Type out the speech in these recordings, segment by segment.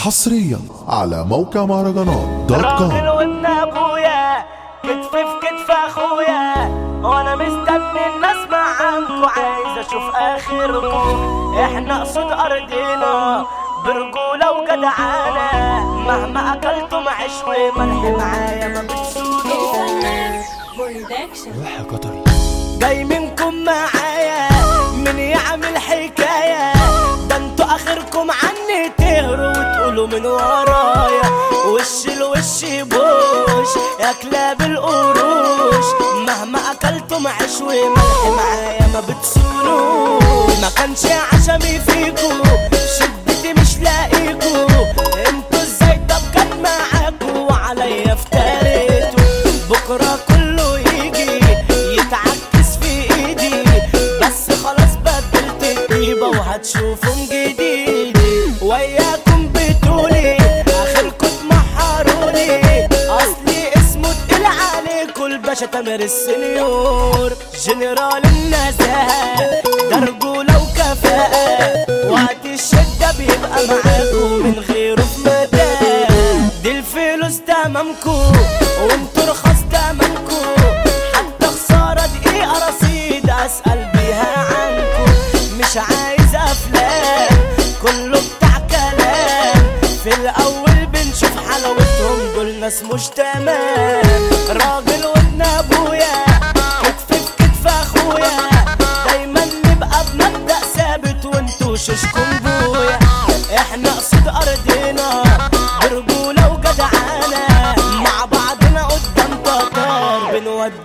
حصريا على موقع مهرجانات دوت راجل كوم وابن ابويا كتف في كتف اخويا وانا مستني ان اسمع عنكو عايز اشوف اخركم احنا قصد ارضنا برجولة وجدعانة مهما اكلتم عيش وملح معايا ما بتسودوا برودكشن جاي منكم معايا من يعمل حكاية ده انتوا اخركم عني تهروا وتقولوا من ورايا وش الوش بوش يا كلاب القروش مهما اكلتم عيش وملح معايا ما بتسولوش ما كانش عشمي فيكو شدتي مش لاقيكو انتوا ازاي طب كان معاكو وعليا افتريتوا بكره كله يجي يتعكس في ايدي بس خلاص بدلت الطيبة وهتشوفهم جديد وياكم بتقولي اخركم تمحروني اصلي اسمه تقيل عليكم الباشا تامر السنيور جنرال النزاهة ده رجولة وكفاءة وقت الشدة بيبقى معاكم من غيره في مدى دي الفلوس تمامكو وانتوا رخص تمامكو حتى خسارة دقيقة رصيد اسأل بيها عنكو مش عايز افلام كله بتاع كلام في الاول بنشوف حلاوتهم دول ناس مش تمام راجل وابن ابويا كتف في كتف اخويا دايما نبقى بمبدأ ثابت وانتوا ششكم بويا احنا قصد ارضنا برجولة وجدعانة مع بعضنا قدام تتار بنودي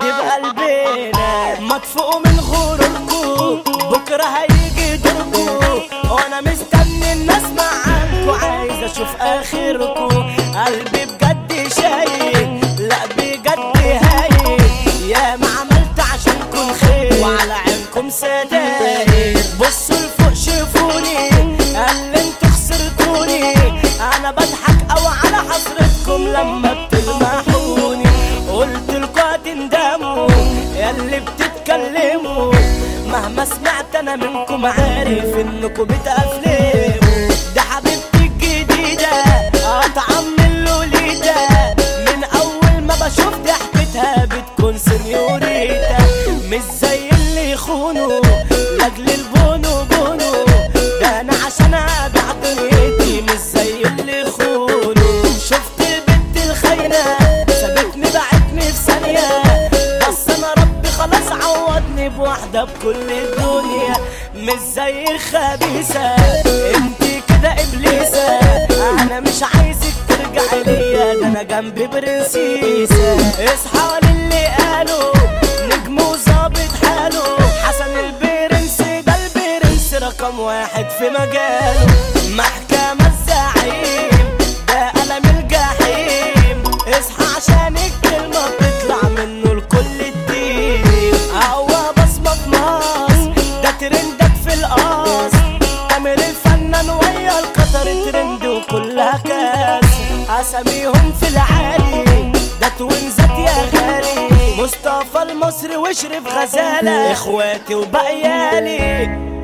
بقلبنا ما تفوقوا من غروركم بكرة هيجي دوركم وانا مستني ان اسمع عنكم عايز اشوف اخركم قلبي بجد شايل لا بجد هايل يا ما عملت عشانكم خير وعلى عينكم ستاير بصوا لفوق شوفوني قال انتوا خسرتوني انا بضحك او على حسرتكم لما بتلمحوني قلت لكم هتندموا ياللي بتتكلموا مهما سمعت انا منكم عارف انكم بتقفلموا ده حبيبتي الجديدة اطعم من لوليتا من اول ما بشوف ضحكتها بتكون سنيوريتا مش زي اللي يخونوا لاجل البونو بونو ده انا عشان ابيع دنيتي مش زي اللي يخونوا شفت البنت الخاينة سابتني بعتني في ثانية بس انا ربي خلاص عوضني بواحدة بكل الدنيا مش زي الخبيثة انتي كده ابليسة انا مش عايزك ترجعي ليا ده انا جنبي برنسيسة اصحى للي قالوا نجم وظابط حاله حسن البرنس ده البرنس رقم واحد في مجاله محكمة الزعيم ده قلم الجحيم اصحى عشان الكلمة بتطلع منه لكل الدين هو بصمة في مصر ده ترندك في القصر تامر الفنان ويا القطر ترند وكلها كاس اساميهم في العالي ده توينزات يا غالي مصطفى المصري وشرف غزالة اخواتي وبقيالي